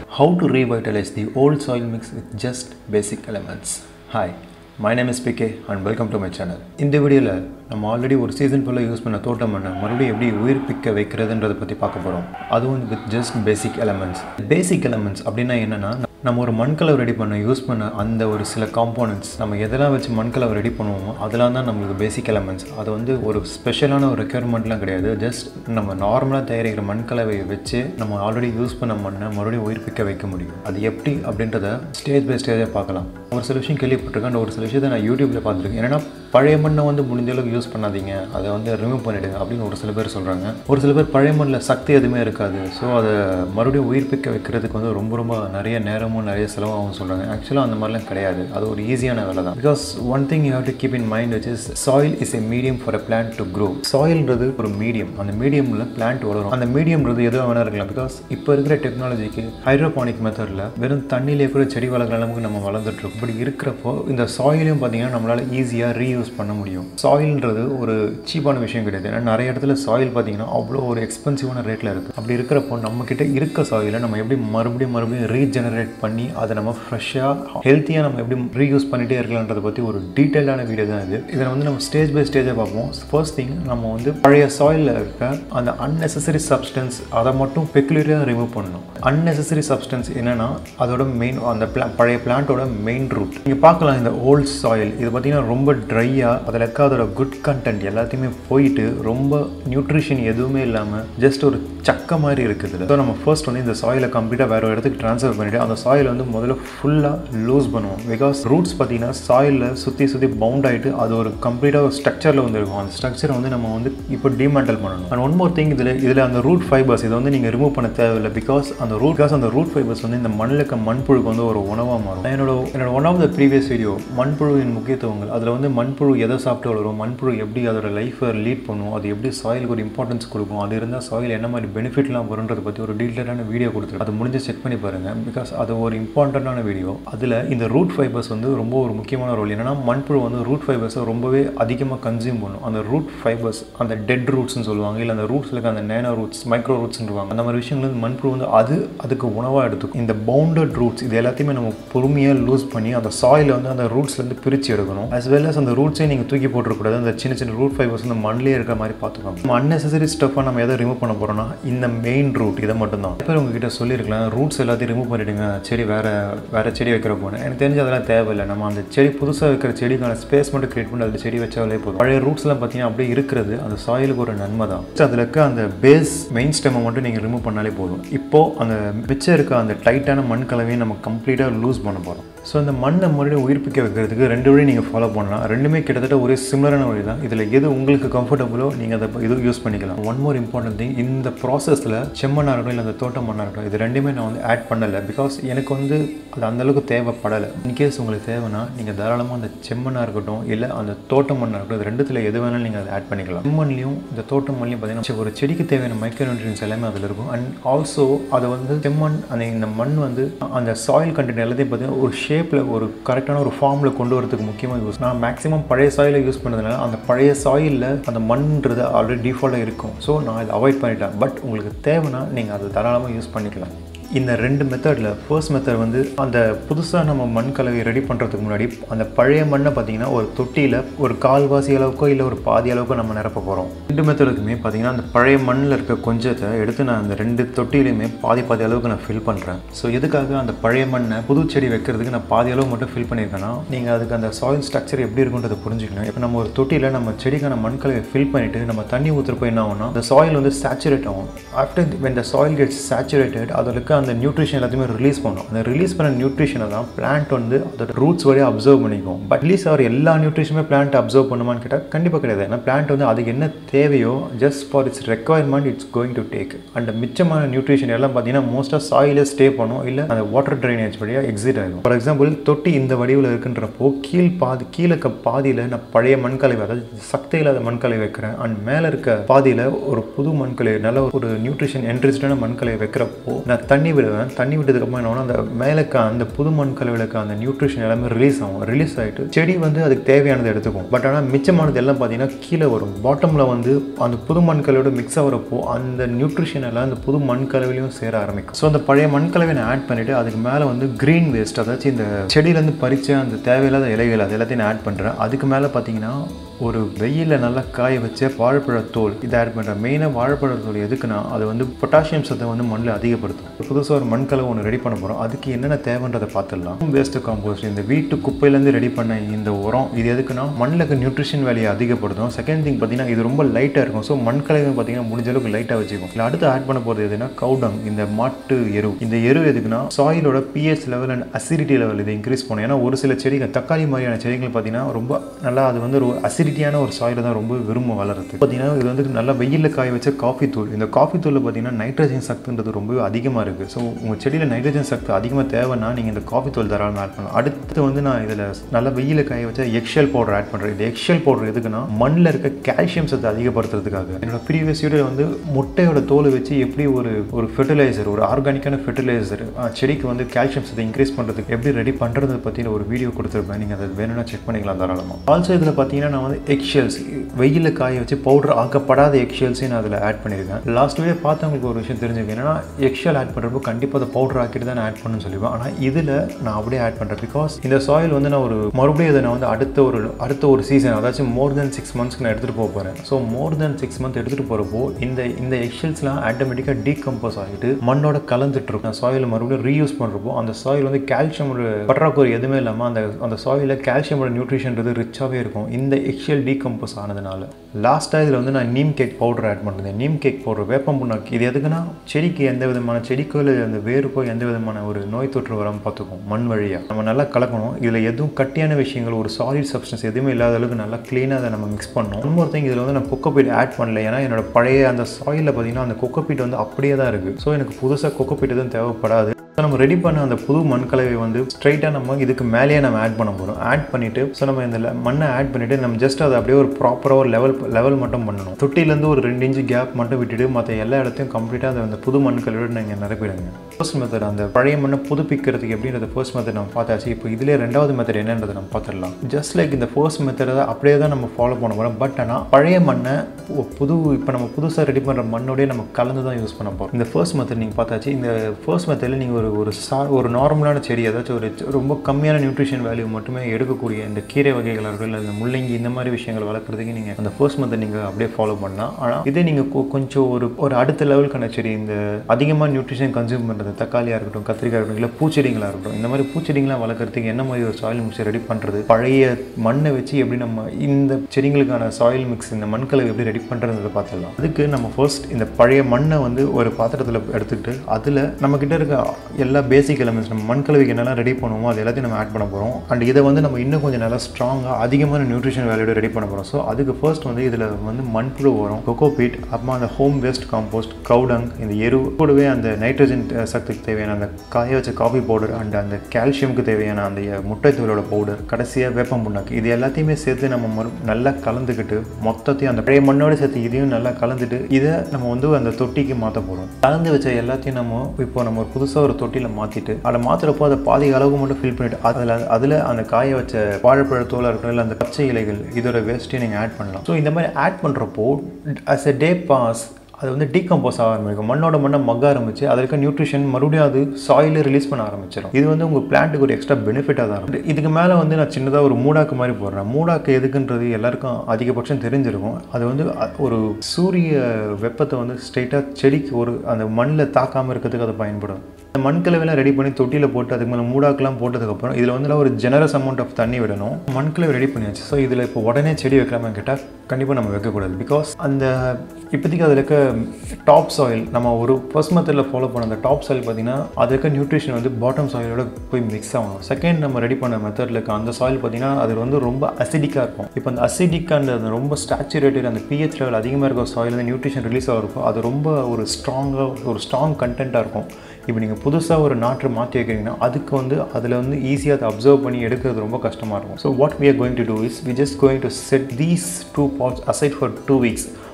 How to revitalize the old soil mix with just basic elements. Hi, my name is PK and welcome to my channel. இந்த வீடியோவில் நம்ம already ஒரு season ஃபுல்லாக use பண்ண தோட்டம் மண்ணை மறுபடியும் எப்படி உயிர்ப்பிக்க வைக்கிறதுன்றதை பற்றி பார்க்க போகிறோம் அதுவும் with just basic elements basic elements அப்படின்னா என்னென்னா நம்ம ஒரு மண்கலவை ரெடி பண்ண யூஸ் பண்ண அந்த ஒரு சில காம்போனன்ட்ஸ் நம்ம எதெல்லாம் வச்சு மண்கலவை ரெடி பண்ணுவோமோ அதெல்லாம் தான் நம்மளுக்கு பேசிக் எலமெண்ட்ஸ் அது வந்து ஒரு ஸ்பெஷலான ஒரு ரெக்யர்மெண்ட்லாம் கிடையாது ஜஸ்ட் நம்ம நார்மலாக தயாரிக்கிற மண்கலவையை வச்சு நம்ம ஆல்ரெடி யூஸ் பண்ண மண்ணை மறுபடியும் உயிர்ப்பிக்க வைக்க முடியும் அது எப்படி அப்படின்றத ஸ்டேஜ் பை ஸ்டேஜாக பார்க்கலாம் ஒரு சில விஷயம் கேள்விப்பட்டிருக்கேன் அந்த ஒரு சில விஷயத்தை நான் யூடியூப்பில் பார்த்துருக்கேன் ஏன்னா பழைய மண்ணை வந்து முடிஞ்ச அளவுக்கு யூஸ் பண்ணாதீங்க அதை வந்து ரிமூவ் பண்ணிவிடுங்க அப்படின்னு ஒரு சில பேர் சொல்கிறாங்க ஒரு சில பேர் பழைய மண்ணில் சக்தி எதுவுமே இருக்காது ஸோ அதை மறுபடியும் உயிர்ப்பிக்க வைக்கிறதுக்கு வந்து ரொம்ப ரொம்ப நிறைய நேரமும் நிறைய செலவாகும் சொல்கிறாங்க ஆக்சுவலாக அந்த மாதிரிலாம் கிடையாது அது ஒரு ஈஸியான வேலை தான் because one thing you have to keep in mind which is soil is a medium for a plant to grow சாயில்ன்றது ஒரு மீடியம் அந்த மீடியமில் பிளான்ட் வளரும் அந்த மீடியம்ன்றது எதுவும் வேணா இருக்கலாம் பிகாஸ் இப்போ இருக்கிற டெக்னாலஜிக்கு ஹைட்ரோபானிக் மெத்தடில் வெறும் தண்ணியிலே கூட செடி வளர்க்குற அளவுக்கு நம்ம வளர்ந்துட்டு இருக்கோம் இப்படி இருக்கிறப்போ இந்த சாயிலையும் பார்த்தீங்கன்னா நம்மளால் ஈஸியாக ரீயூஸ் பண்ண முடியும் சாயில்ன்றது ஒரு சீப்பான விஷயம் கிடையாது ஏன்னா நிறைய இடத்துல சாயில் பார்த்தீங்கன்னா அவ்வளோ ஒரு எக்ஸ்பென்சிவான ரேட்டில் இருக்குது அப்படி இருக்கிறப்போ நம்மக்கிட்ட இருக்க சாயிலை நம்ம எப்படி மறுபடியும் மறுபடியும் ரீஜெனரேட் பண்ணி அதை நம்ம ஃப்ரெஷ்ஷாக ஹெல்த்தியாக நம்ம எப்படி ரீயூஸ் பண்ணிகிட்டே இருக்கலான்றதை பற்றி ஒரு டீட்டெயிலான வீடியோ தான் இது இதை வந்து நம்ம ஸ்டேஜ் பை ஸ்டேஜாக பார்ப்போம் ஃபர்ஸ்ட் திங் நம்ம வந்து பழைய சாயிலில் இருக்க அந்த அன்னெசரி சப்ஸ்டன்ஸ் அதை மட்டும் பெக்குலரியாக ரிமூவ் பண்ணணும் அன்னெசரி சப்ஸ்டன்ஸ் என்னென்னா அதோட மெயின் அந்த பிளா பழைய பிளான்ட்டோட மெயின் ரூட் நீங்கள் பார்க்கலாம் இந்த ஓல்ட் சாயில் இது பார்த்தீங்கன்னா ரொம்ப ட்ரையாக அதில் இருக்க அதோட குட் கண்டென்ட் எல்லாத்தையுமே போயிட்டு ரொம்ப நியூட்ரிஷன் எதுவுமே இல்லாமல் ஜஸ்ட் ஒரு சக்க மாதிரி இருக்குது ஸோ நம்ம ஃபர்ஸ்ட் வந்து இந்த சாயிலை கம்ப்ளீட்டாக வேறு ஒரு இடத்துக்கு ட்ரான்ஸ்ஃபர் பண்ணிவிட்டு அந்த சாயில் வந்து முதல்ல ஃபுல்லாக லூஸ் பண்ணுவோம் பிகாஸ் ரூட்ஸ் பார்த்தீங்கன்னா சாயிலில் சுற்றி சுற்றி பவுண்ட் ஆகிட்டு அது ஒரு கம்ப்ளீட்டாக ஒரு ஸ்ட்ரக்சரில் வந்து இருக்கும் அந்த ஸ்ட்ரக்சரை வந்து நம்ம வந்து இப்போ டிமேண்டல் பண்ணணும் அண்ட் ஒன் மோர் திங் இதில் இதில் அந்த ரூட் ஃபைபர்ஸ் இதை வந்து நீங்கள் ரிமூவ் பண்ண தேவையில்லை பிகாஸ் அந்த ரூட் பிகாஸ் அந்த ரூட் ஃபைபர்ஸ் வந்து இந்த மண்ணில் இருக்க மண்புழுக்கு வந்து ஒரு உணவாக மாறும் என்னோட என்னோட one of the previous video மண்புழுவின் முக்கியத்துவங்கள் அதில் வந்து மண்புழு எதை சாப்பிட்டு வளரும் மண்புழு எப்படி அதோட லைஃப்பை லீட் பண்ணும் அது எப்படி சாயிலுக்கு ஒரு இம்பார்ட்டன்ஸ் கொடுக்கும் அது இருந்தால் சாயில் என்ன மாதிரி பெனிஃபிட்லாம் வருன்றதை பற்றி ஒரு டீட்டெயிலான வீடியோ கொடுத்துருக்கு அது முடிஞ்சு செக் பண்ணி பாருங்கள் பிகாஸ் அது ஒரு இம்பார்ட்டண்ட்டான வீடியோ அதில் இந்த ரூட் ஃபைபர்ஸ் வந்து ரொம்ப ஒரு முக்கியமான ரோல் என்னன்னா மண்புழு வந்து ரூட் ஃபைபர்ஸை ரொம்பவே அதிகமாக கன்சியூம் பண்ணும் அந்த ரூட் ஃபைபர்ஸ் அந்த டெட் ரூட்ஸ்னு சொல்லுவாங்க இல்லை அந்த ரூட்ஸில் இருக்க அந்த நேனோ ரூட்ஸ் மைக்ரோ ரூட்ஸ்ன்றாங்க அந்த மாதிரி விஷயங்கள் வந்து மண்புழு வந்து அது அதுக்கு உணவாக எடுத்துக்கும் இந்த பவுண்டட் ரூட்ஸ் இது எல்லாத்தையுமே நம்ம பொறுமையாக லூஸ் பண்ணி அந்த சாயிலை வந்து அந்த ரூட்ஸ்லேருந்து பிரித்து எடுக்கணும் அஸ் வெல் அஸ் அந்த ரூட்ஸே நீங்கள் தூக்கி போட்டுருக்கூடாது அந்த சின்ன சின்ன ரூட் ஃபைபர்ஸ் வந்து மண்ணிலே இருக்கிற மாதிரி பார்த்துக்கணும் நம்ம அன்னெசரி ஸ்டஃப்பை நம்ம எதை ரிமூவ் பண்ண போகிறோம்னா இந்த மெயின் ரூட் இதை மட்டும் தான் பேர் உங்ககிட்ட சொல்லியிருக்கலாம் ரூட்ஸ் எல்லாத்தையும் ரிமூவ் பண்ணிவிடுங்க செடி வேறு வேறு செடி வைக்கிற போனேன் எனக்கு தெரிஞ்சு அதெல்லாம் தேவையில்லை நம்ம அந்த செடி புதுசாக வைக்கிற செடிக்கான ஸ்பேஸ் மட்டும் கிரியேட் பண்ணி அதில் செடி வச்சாலே போதும் பழைய ரூட்ஸ்லாம் பார்த்தீங்கன்னா அப்படியே இருக்கிறது அந்த சாயிலுக்கு ஒரு நன்மை தான் அதில் இருக்க அந்த பேஸ் மெயின் ஸ்டெம்மை மட்டும் நீங்கள் ரிமூவ் பண்ணாலே போதும் இப்போது அந்த மிச்சம் இருக்க அந்த டைட்டான மண் கலவையை நம்ம கம்ப்ளீட்டாக லூஸ் பண்ண போகிறோம் ஸோ இந்த மண்ணை மறுபடியும் உயிர்ப்பிக்க வைக்கிறதுக்கு ரெண்டு வழி நீங்கள் ஃபாலோ பண்ணலாம் ரெண்டுமே கிட்டத்தட்ட ஒரே சிமிலரான வழி தான் இதில் எது உங்களுக்கு கம்ஃபர்டபுளோ நீங்கள் அதை இது யூஸ் பண்ணிக்கலாம் ஒன் மோர் இம்பார்ட்டன்ட் திங் இந்த ப்ராசஸில் செம்மண்ணாக இருக்கட்டும் இல்லை அந்த தோட்டம் மண்ணாக இருக்கட்டும் இது ரெண்டுமே நான் வந்து ஆட் பண்ணலை பிகாஸ் எனக்கு வந்து அது அந்தளவுக்கு தேவைப்படலை இன்கேஸ் உங்களுக்கு தேவைன்னா நீங்கள் தாராளமாக அந்த செம்மண்ணாக இருக்கட்டும் இல்லை அந்த தோட்டம் மண்ணாக இருக்கட்டும் இது ரெண்டுத்தில் எது வேணாலும் நீங்கள் அதை ஆட் பண்ணிக்கலாம் செம்மண்லையும் இந்த தோட்டம் மண்லையும் பார்த்தீங்கன்னா ஒரு செடிக்கு தேவையான மைக்ரோ நியூட்ரியன்ஸ் எல்லாமே அதில் இருக்கும் அண்ட் ஆல்சோ அதை வந்து செம்மண் அந்த இந்த மண் வந்து அந்த சாயில் கண்டென்ட் எல்லாத்தையும் பார்த்தீங்கன்னா ஒரு ஷேப்பில் ஒரு கரெக்டான ஒரு ஃபார்மில் கொண்டு வரதுக்கு முக்கியமாக யூஸ் நான் மேக்ஸிமம் பழைய சாயிலை யூஸ் பண்ணதுனால அந்த பழைய சாயிலில் அந்த மண்ன்றது ஆல்ரெடி டிஃபால்ட்டாக இருக்கும் ஸோ நான் இதை அவாய்ட் பண்ணிட்டேன் பட் உங்களுக்கு தேவைன்னா நீங்கள் அதை தாராளமாக யூஸ் பண்ணிக்கலாம் இந்த ரெண்டு மெத்தடில் ஃபர்ஸ்ட் மெத்தட் வந்து அந்த புதுசாக நம்ம மண் கலவை ரெடி பண்ணுறதுக்கு முன்னாடி அந்த பழைய மண்ணை பார்த்தீங்கன்னா ஒரு தொட்டியில் ஒரு கால்வாசி அளவுக்கோ இல்லை ஒரு பாதி அளவுக்கோ நம்ம நிரப்ப போகிறோம் ரெண்டு மெத்தடுக்குமே பார்த்தீங்கன்னா அந்த பழைய மண்ணில் இருக்க கொஞ்சத்தை எடுத்து நான் அந்த ரெண்டு தொட்டிலையுமே பாதி பாதி அளவுக்கு நான் ஃபில் பண்ணுறேன் ஸோ எதுக்காக அந்த பழைய மண்ணை புது செடி வைக்கிறதுக்கு நான் பாதி அளவு மட்டும் ஃபில் பண்ணியிருக்கேன்னா நீங்கள் அதுக்கு அந்த சாயில் ஸ்ட்ரக்சர் எப்படி இருக்குன்றதை புரிஞ்சுக்கணும் இப்போ நம்ம ஒரு தொட்டியில் நம்ம செடிக்கான மண் கலவை ஃபில் பண்ணிவிட்டு நம்ம தண்ணி ஊற்றுறப்போ என்ன ஆகும்னா அந்த சாயில் வந்து சேச்சுரேட் ஆகும் after when the soil gets saturated அதில் இருக்க அந்த நியூட்ரிஷன் எல்லாத்தையுமே ரிலீஸ் பண்ணும் அந்த ரிலீஸ் பண்ண நியூட்ரிஷனை தான் பிளான்ட் வந்து அதோட ரூட்ஸ் வழியாக அப்சர்வ் பண்ணிக்கும் பட் ரிலீஸ் ஆகிற எல்லா நியூட்ரிஷனுமே பிளான்ட் அப்சர்வ் பண்ணுமான்னு கேட்டால் கண்டிப்பாக கிடையாது ஏன்னா பிளான்ட் வந்து அதுக்கு என்ன தேவையோ just for its requirement it's going to take and மிச்சமான நியூட்ரிஷன் எல்லாம் பார்த்தீங்கன்னா மோஸ்ட்டாக சாயிலே ஸ்டே பண்ணும் இல்லை அந்த வாட்டர் ட்ரைனேஜ் வழியாக எக்ஸிட் ஆகும் ஃபார் எக்ஸாம்பிள் தொட்டி இந்த வடிவில் இருக்குன்றப்போ கீழ் பாதி கீழே இருக்க பாதியில் நான் பழைய மண்கலை அதாவது சக்தி இல்லாத மண்கலை வைக்கிறேன் அண்ட் மேலே இருக்க பாதியில் ஒரு புது மண்கலை நல்ல ஒரு நியூட்ரிஷன் என்ரிச்டான மண்கலை வைக்கிறப்போ நான் தண்ணி தண்ணி விடுவேன் தண்ணி விட்டதுக்கப்புறம் என்ன ஆகும்னா, அந்த மேலக்க அந்த புது மண் கலவையிலக்க அந்த நியூட்ரிஷன் எல்லாமே ரிலீஸ் ஆகும் ரிலீஸ் ஆகிட்டு செடி வந்து அதுக்கு தேவையானதை எடுத்துக்கும் பட் ஆனால் மிச்சமானது எல்லாம் பார்த்தீங்கன்னா கீழே வரும் பாட்டமில் வந்து அந்த புது மண் கலவையோட மிக்ஸ் ஆகிறப்போ அந்த நியூட்ரிஷன் எல்லாம் அந்த புது மண் கலவையிலையும் சேர ஆரம்பிக்கும் ஸோ அந்த பழைய மண் கலவையை நான் ஆட் பண்ணிவிட்டு அதுக்கு மேலே வந்து க்ரீன் வேஸ்ட் அதாச்சும் இந்த செடியிலேருந்து பறித்த அந்த தேவையில்லாத இலைகள் அது எல்லாத்தையும் நான் ஆட் பண்ணுறேன் அதுக்கு மேலே பார்த்தீங்கன்னா ஒரு வெயிலில் நல்லா காய வச்ச வாழைப்பழத்தோல் இதை ஆட் பண்ணுறேன் மெயினாக வாழைப்பழத்தோல் எதுக்குன்னா அது வந்து பொட்டாசியம் சத்தை வந்து மண்ணில் அதிகப்படுத்தும் புதுசாக ஒரு மண் கலவை ஒன்று ரெடி பண்ண போகிறோம் அதுக்கு என்னென்ன தேவைன்றதை பார்த்துடலாம் வேஸ்ட்டு காம்போஸ்ட் இந்த வீட்டு குப்பையிலேருந்து ரெடி பண்ண இந்த உரம் இது எதுக்குன்னா மண்ணில் இருக்க நியூட்ரிஷன் வேலையை அதிகப்படுத்தும் செகண்ட் திங் பார்த்தீங்கன்னா இது ரொம்ப லைட்டாக இருக்கும் ஸோ மண் கலவை பார்த்தீங்கன்னா முடிஞ்ச அளவுக்கு லைட்டாக வச்சுக்கும் இல்லை அடுத்து ஆட் பண்ண போகிறது எதுனா கவுடங் இந்த மாட்டு எரு இந்த எரு எதுக்குன்னா சாயிலோட pH level and acidity level இதை இன்க்ரீஸ் பண்ணும் ஏன்னா ஒரு சில செடிகள் தக்காளி மாதிரியான செடிகள் பார்த்தீங்கன்னா ரொம்ப நல்லா அது வந்து ஒரு அசிடிட்டியான ஒரு சாயில தான் ரொம்ப விரும்ப வளருது பார்த்தீங்கன்னா இது வந்து நல்லா வெயிலில் காய வச்ச காஃபி தூள் இந்த காஃபி தூளில் பார்த்தீங்கன்னா நைட்ரஜன் சத்துன்றது ரொம்பவே அதிகமாக இருக்குது ஸோ உங்கள் செடியில் நைட்ரஜன் சத்து அதிகமாக தேவைன்னா நீங்கள் இந்த காஃபி தூள் தாராளமாக ஆட் பண்ணலாம் அடுத்து வந்து நான் இதில் நல்லா வெயிலில் காய வச்ச எக்ஷல் பவுடர் ஆட் பண்ணுறேன் இந்த எக்ஷல் பவுடர் எதுக்குன்னா மண்ணில் இருக்க கால்சியம் சத்தை அதிகப்படுத்துறதுக்காக என்னோட ப்ரீவியஸ் வீடியோ வந்து முட்டையோட தோலை வச்சு எப்படி ஒரு ஒரு ஃபெர்டிலைசர் ஒரு ஆர்கானிக்கான ஃபெர்டிலைசர் செடிக்கு வந்து கால்சியம் சத்தை இன்க்ரீஸ் பண்ணுறதுக்கு எப்படி ரெடி பண்ணுறதை பற்றி ஒரு வீடியோ கொடுத்துருப்பேன் நீங்கள் அதை வேணும்னா செக் பண்ணிக்கலாம் தாராளமாக ஆல்சோ இதில் பார்த்தீங்கன்னா நான் வந்து எக்ஷெல்ஸ் வெயிலில் காய வச்சு பவுடர் ஆக்கப்படாத எக்ஷெல்ஸையும் நான் அதில் ஆட் பண்ணியிருக்கேன் லாஸ்ட் வீடியோ பார்த்தவங்களுக்கு ஒரு விஷயம் தெரிஞ்சுக்க என்னன்னா எக்ஷெல் ஆட் பண்ணுறப்போ கண்டிப்பாக அதை பவுடர் ஆக்கிட்டு தான் நான் ஆட் பண்ணணும்னு சொல்லிடுவேன் ஆனால் இதில் நான் அப்படியே ஆட் பண்ணுறேன் பிகாஸ் இந்த சாயில் வந்து நான் ஒரு மறுபடியும் இதை நான் வந்து அடுத்த ஒரு அடுத்த ஒரு சீசன் அதாச்சும் மோர் தென் சிக்ஸ் மந்த்ஸ்க்கு நான் எடுத்துகிட்டு போக போகிறேன் so more then six month எடுத்துகிட்டு போகிறப்போ இந்த இந்த எக்ஷெல்ஸ்லாம் ஆட்டோமேட்டிக்காக டீகம்போஸ் ஆகிட்டு மண்ணோட கலந்துட்டு இருக்கும் சாயில் மறுபடியும் ரீயூஸ் பண்ணுறப்போ அந்த சாயில் வந்து கால்சியமோட பற்றாக்குறை எதுவுமே இல்லாமல் அந்த அந்த சாயிலில் கால்சியமோட நியூட்ரிஷன்றது ரிச்சாகவே இருக்கும் இந்த எக்ஷெல் டீகம்போஸ் ஆனதுனால லாஸ்ட்டாக இதில் வந்து நான் நீம் கேக் பவுடர் ஆட் பண்ணுறேன் நீம் கேக் பவுடர் வேப்பம் புண்ணாக்கு இது எதுக்குன்னா செடிக்கு எந்த விதமான செடிக்கோ இல்லை அந்த வேருக்கோ எந்த விதமான ஒரு நோய் தொற்று வராமல் பார்த்துக்கும் மண் வழியாக நம்ம நல்லா கலக்கணும் இதில் எதுவும் கட்டியான விஷயங்கள் ஒரு சாலிட் சப்ஸ்டன்ஸ் எதுவுமே இல்லாத அளவுக்கு நல்லா க்ளீனாக அதை நம்ம மிக்ஸ் பண்ணணும் இன்னொரு திங் இதில் வந்து நான் கொக்கோபீட் ஆட் பண்ணல ஏன்னா என்னோட பழைய அந்த சாயிலில் பார்த்தீங்கன்னா அந்த கொக்கோபீட் வந்து அப்படியே தான் இருக்குது ஸோ எனக்கு புதுசாக கொக்கோபீட் எதுவும் தேவைப்படாது ஸோ நம்ம ரெடி பண்ண அந்த புது மண் கலவை வந்து ஸ்ட்ரைட்டாக நம்ம இதுக்கு மேலேயே நம்ம ஆட் பண்ண போகிறோம் ஆட் பண்ணிவிட்டு ஸோ நம்ம இந்த le- மண்ணை ஆட் பண்ணிவிட்டு நம்ம ஜஸ்ட் அதை அப்படியே ஒரு ப்ராப்பராக ஒரு லெவல் லெவல் மட்டும் பண்ணணும் தொட்டிலேருந்து ஒரு ரெண்டு இன்ச்சு கேப் மட்டும் விட்டுட்டு மற்ற எல்லா இடத்தையும் கம்ப்ளீட்டாக அதை அந்த புது மண் கலவையோட நீங்கள் நிரப்பிடுங்க ஃபர்ஸ்ட் மெத்தட் அந்த பழைய மண்ணை புதுப்பிக்கிறதுக்கு எப்படின்றத ஃபர்ஸ்ட் மெத்தட் நம்ம பார்த்தாச்சு இப்போ இதிலே ரெண்டாவது மெத்தட் என்னன்றதை நம்ம பார்த்துடலாம் ஜஸ்ட் லைக் இந்த ஃபர்ஸ்ட் மெத்தடை தான் அப்படியே தான் நம்ம ஃபாலோ பண்ண போகிறோம் பட் ஆனால் பழைய மண்ணை ஒ- புது இப்போ நம்ம புதுசாக ரெடி பண்ணுற மண்ணோடய நம்ம கலந்து தான் யூஸ் பண்ண போகிறோம் இந்த ஃபர்ஸ்ட் மெத்தட் நீங்கள் பார்த்தாச்சு இந்த ஃபர்ஸ்ட் மெத்தடில் நீங்கள் ஒரு ஒரு சா ஒரு நார்மலான செடி ஏதாச்சும் ஒரு செ- ரொம்ப கம்மியான நியூட்ரிஷன் வேல்யூ மட்டுமே எடுக்கக்கூடிய இந்த கீரை வகைகளாக இருக்கும் இல்லை இந்த முள்ளங்கி இந்த மாதிரி விஷயங்கள் வளர்க்குறதுக்கு நீங்கள் அந்த ஃபர்ஸ்ட் மெத்தட் நீங்கள் அப்படியே ஃபாலோ பண்ணலாம் ஆனால் இதே நீங்கள் கொஞ்சம் ஒரு ஒரு அடுத்த லெவலுக்கான செடி இந்த அதிகமாக நியூட்ரிஷன் கன்சியூம் பண்ணுறது தக்காளியாக இருக்கட்டும் கத்திரிக்காய் இருக்கட்டும் இல்லை பூச்செடிகளாக இருக்கட்டும் இந்த மாதிரி பூச்செடிங்களாம் வளர்க்குறதுக்கு என்ன மாதிரி ஒரு சாயில் மிக்ஸை ரெடி பண்ணுறது பழைய மண்ணை வச்சு எப்படி நம்ம இந்த செடிங்களுக்கான சாயில் மிக்ஸ் இந்த மண்கலவை எப்படி ரெடி பண்ணுறதை பார்த்துடலாம் அதுக்கு நம்ம ஃபர்ஸ்ட் இந்த பழைய மண்ணை வந்து ஒரு பாத்திரத்தில் எடுத்துக்கிட்டு அதில் நம்மக்கிட்ட இருக்க எல்லா பேசிக் எலமெண்ட்ஸ் நம்ம மண்கலவைக்கு என்னெல்லாம் ரெடி பண்ணுவோமோ அது எல்லாத்தையும் நம்ம ஆட் பண்ண போகிறோம் அண்ட் இதை வந்து நம்ம இன்னும் கொஞ்சம் நல்லா ஸ்ட்ராங்காக அதிகமான நியூட்ரிஷன் வேல்யூட ரெடி பண்ண போகிறோம் ஸோ அதுக்கு ஃபர்ஸ்ட் வந்து இதில் வந்து மண்புழு வரும் கொக்கோபீட் அப்புறமா அந்த ஹோம் வேஸ்ட் காம்போஸ்ட் கவுடங் இந்த எரு கூடவே அந்த நைட்ரஜன் சத்துக்கு தேவையான அந்த காய வச்ச காஃபி பவுடர் அண்ட் அந்த கால்சியமுக்கு தேவையான அந்த முட்டைத்தூளோட பவுடர் கடைசியாக வேப்பம் புண்ணாக்கு இது எல்லாத்தையுமே சேர்த்து நம்ம மறு நல்லா கலந்துக்கிட்டு மொத்தத்தையும் அந்த பழைய மண்ணோட சேர்த்து இதையும் நல்லா கலந்துட்டு இதை நம்ம வந்து அந்த தொட்டிக்கு மாற்ற போகிறோம் கலந்து வச்ச எல்லாத்தையும் நம்ம இப்போ நம்ம ஒரு புதுசாக ஒரு தொட்டியில் மாற்றிட்டு அதை மாற்றுறப்போ அதை பாதி அளவு மட்டும் ஃபில் பண்ணிட்டு அதில் அதில் அந்த காய வச்ச வாழைப்பழ தோலாக இருக்கட்டும் இல்லை அந்த பச்சை இலைகள் இதோட வேஸ்ட்டையும் நீங்கள் ஆட் பண்ணலாம் ஸோ இந்த மாதிரி ஆட் பண்ணுறப்போ அஸ் எ டே பாஸ் அது வந்து டீகம்போஸ் ஆக ஆரம்பிக்கும் மண்ணோட மண்ணை மக்க ஆரம்பிச்சு அதில் இருக்க நியூட்ரிஷன் மறுபடியும் அது சாயில ரிலீஸ் பண்ண ஆரம்பிச்சிடும் இது வந்து உங்கள் பிளான்ட்டுக்கு ஒரு எக்ஸ்ட்ரா பெனிஃபிட்டாக தான் இருக்கும் இதுக்கு மேலே வந்து நான் சின்னதாக ஒரு மூடாக்கு மாதிரி போடுறேன் மூடாக்கு எதுக்குன்றது எல்லாருக்கும் அதிகபட்சம் தெரிஞ்சிருக்கும் அது வந்து அ- ஒரு சூரிய வெப்பத்தை வந்து ஸ்ட்ரைட்டாக செடிக்கு ஒரு அந்த மண்ணில் தாக்காமல் இருக்கிறதுக்கு அது பயன்படும் இந்த மண் கலவைலாம் ரெடி பண்ணி தொட்டியில் போட்டு அதுக்கு மேலே மூடாக்கெல்லாம் போட்டதுக்கப்புறம் இதில் வந்து ஒரு ஜெனரஸ் அமௌண்ட் ஆஃப் தண்ணி விடணும் மண் கலவை ரெடி பண்ணியாச்சு ஸோ இதில் இப்போ உடனே செடி வைக்கலாமா கேட்டால் கண்டிப்பாக நம்ம வைக்கக்கூடாது பிகாஸ் அந்த இப்போதைக்கு அதில் இருக்க டாப் சாயில் நம்ம ஒரு ஃபர்ஸ்ட் மெத்தடில் ஃபாலோ பண்ண அந்த டாப் சாயில் பார்த்தீங்கன்னா அது இருக்க நியூட்ரிஷன் வந்து பாட்டம் சாயிலோட போய் மிக்ஸ் ஆகணும் செகண்ட் நம்ம ரெடி பண்ண மெத்தடில் இருக்க அந்த சாயில் பார்த்தீங்கன்னா அது வந்து ரொம்ப அசிடிக்காக இருக்கும் இப்போ அந்த அசிடிக் அந்த அந்த ரொம்ப ஸ்டாச்சுரேட்டட் அந்த பிஹெச் லெவல் அதிகமாக இருக்க சாயில் வந்து நியூட்ரிஷன் ரிலீஸ் ஆகிறப்போ அது ரொம்ப ஒரு ஸ்ட்ராங்காக ஒரு ஸ்ட்ராங் கண்டென்ட்டாக இருக்கும் இப்போ நீங்கள் புதுசாக ஒரு நாற்று மாற்றி வைக்கிறீங்கன்னா அதுக்கு வந்து அதில் வந்து ஈஸியாக அதை அப்சர்வ் பண்ணி எடுக்கிறது ரொம்ப கஷ்டமாக இருக்கும் so what we are going to do is we just going to set these two pots aside for two weeks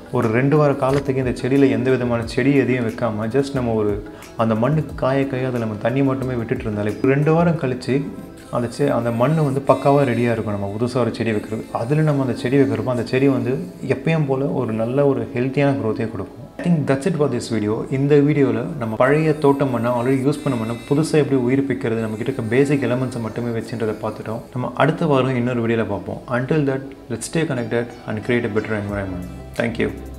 ஒரு ரெண்டு வார காலத்துக்கு இந்த செடியில் எந்த விதமான செடி எதையும் வைக்காமல் ஜஸ்ட் நம்ம ஒரு அந்த மண்ணு காய காய அதில் நம்ம தண்ணி மட்டுமே விட்டுட்டு இருந்தாலே இப்போ ரெண்டு வாரம் கழித்து அந்த செ அந்த மண் வந்து பக்காவாக ரெடியாக இருக்கும் நம்ம புதுசாக ஒரு செடி வைக்கிறது அதில் நம்ம அந்த செடி வைக்கிறப்போ அந்த செடி வந்து எப்பயும் போல் ஒரு நல்ல ஒரு ஹெல்த்தியான க்ரோத்தையே கொடுக்கும் I think that's it for this video இந்த வீடியோவில் நம்ம பழைய தோட்டம் மண்ணை ஆல்ரெடி யூஸ் பண்ண மண்ணை புதுசாக எப்படி உயிர்ப்பிக்கிறது நம்ம கிட்ட இருக்க பேசிக் எலமெண்ட்ஸை மட்டுமே வச்சுன்றதை பார்த்துட்டோம் நம்ம அடுத்த வாரம் இன்னொரு வீடியோவில் பார்ப்போம் until that let's stay connected and create a better environment thank you